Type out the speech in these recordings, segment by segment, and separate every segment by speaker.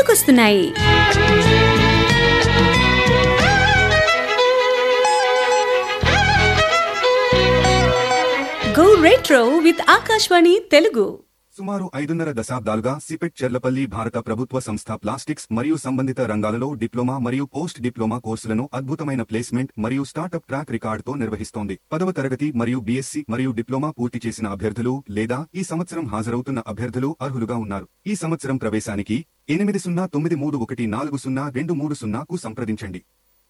Speaker 1: గుర్తుకొస్తున్నాయి go retro with Akashvani Telugu
Speaker 2: సుమారు ఐదున్నర దశాబ్దాలుగా సిపెట్ చెర్లపల్లి భారత ప్రభుత్వ సంస్థ ప్లాస్టిక్స్ మరియు సంబంధిత రంగాలలో డిప్లొమా మరియు పోస్ట్ డిప్లొమా కోర్సులను అద్భుతమైన ప్లేస్మెంట్ మరియు స్టార్టప్ ట్రాక్ రికార్డుతో నిర్వహిస్తోంది పదవ తరగతి మరియు బీఎస్సీ మరియు డిప్లొమా పూర్తి చేసిన అభ్యర్థులు లేదా ఈ సంవత్సరం హాజరవుతున్న అభ్యర్థులు అర్హులుగా ఉన్నారు ఈ సంవత్సరం ప్రవేశానికి ఎనిమిది సున్నా తొమ్మిది మూడు ఒకటి నాలుగు సున్నా రెండు మూడు సున్నాకు సంప్రదించండి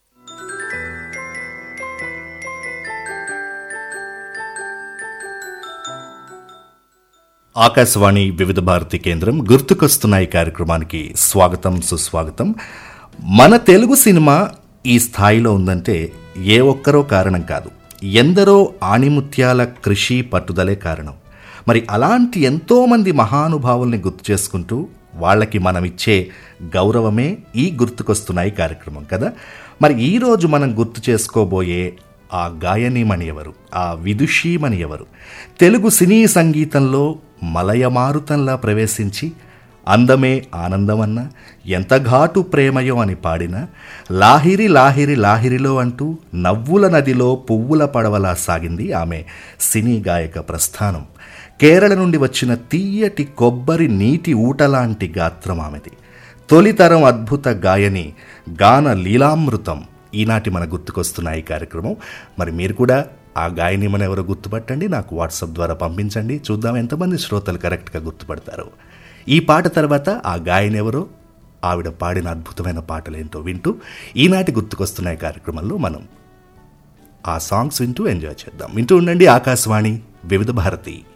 Speaker 3: ఆకాశవాణి వివిధ భారతి కేంద్రం గుర్తుకొస్తున్నాయి కార్యక్రమానికి స్వాగతం సుస్వాగతం మన తెలుగు సినిమా ఈ స్థాయిలో ఉందంటే ఏ ఒక్కరో కారణం కాదు ఎందరో ఆణిముత్యాల కృషి పట్టుదలే కారణం మరి అలాంటి ఎంతోమంది మహానుభావుల్ని గుర్తు చేసుకుంటూ వాళ్ళకి మనం ఇచ్చే గౌరవమే ఈ గుర్తుకొస్తున్నాయి కార్యక్రమం కదా మరి ఈరోజు మనం గుర్తు చేసుకోబోయే ఆ గాయనీమణి ఎవరు ఆ విదుషీమణి ఎవరు తెలుగు సినీ సంగీతంలో మలయమారుతంలా ప్రవేశించి అందమే ఆనందమన్న ఎంత ఘాటు ప్రేమయో అని పాడిన లాహిరి లాహిరి లాహిరిలో అంటూ నవ్వుల నదిలో పువ్వుల పడవలా సాగింది ఆమె సినీ గాయక ప్రస్థానం కేరళ నుండి వచ్చిన తీయటి కొబ్బరి నీటి ఊటలాంటి గాత్రం ఆమెది తొలితరం అద్భుత గాయని గాన లీలామృతం ఈనాటి మన గుర్తుకొస్తున్న ఈ కార్యక్రమం మరి మీరు కూడా ఆ గాయని మన ఎవరో గుర్తుపట్టండి నాకు వాట్సాప్ ద్వారా పంపించండి చూద్దాం ఎంతమంది శ్రోతలు కరెక్ట్గా గుర్తుపడతారు ఈ పాట తర్వాత ఆ గాయని ఎవరో ఆవిడ పాడిన అద్భుతమైన పాటలేంటో వింటూ ఈనాటి గుర్తుకొస్తున్న ఈ కార్యక్రమంలో మనం ఆ సాంగ్స్ వింటూ ఎంజాయ్ చేద్దాం వింటూ ఉండండి ఆకాశవాణి వివిధ భారతి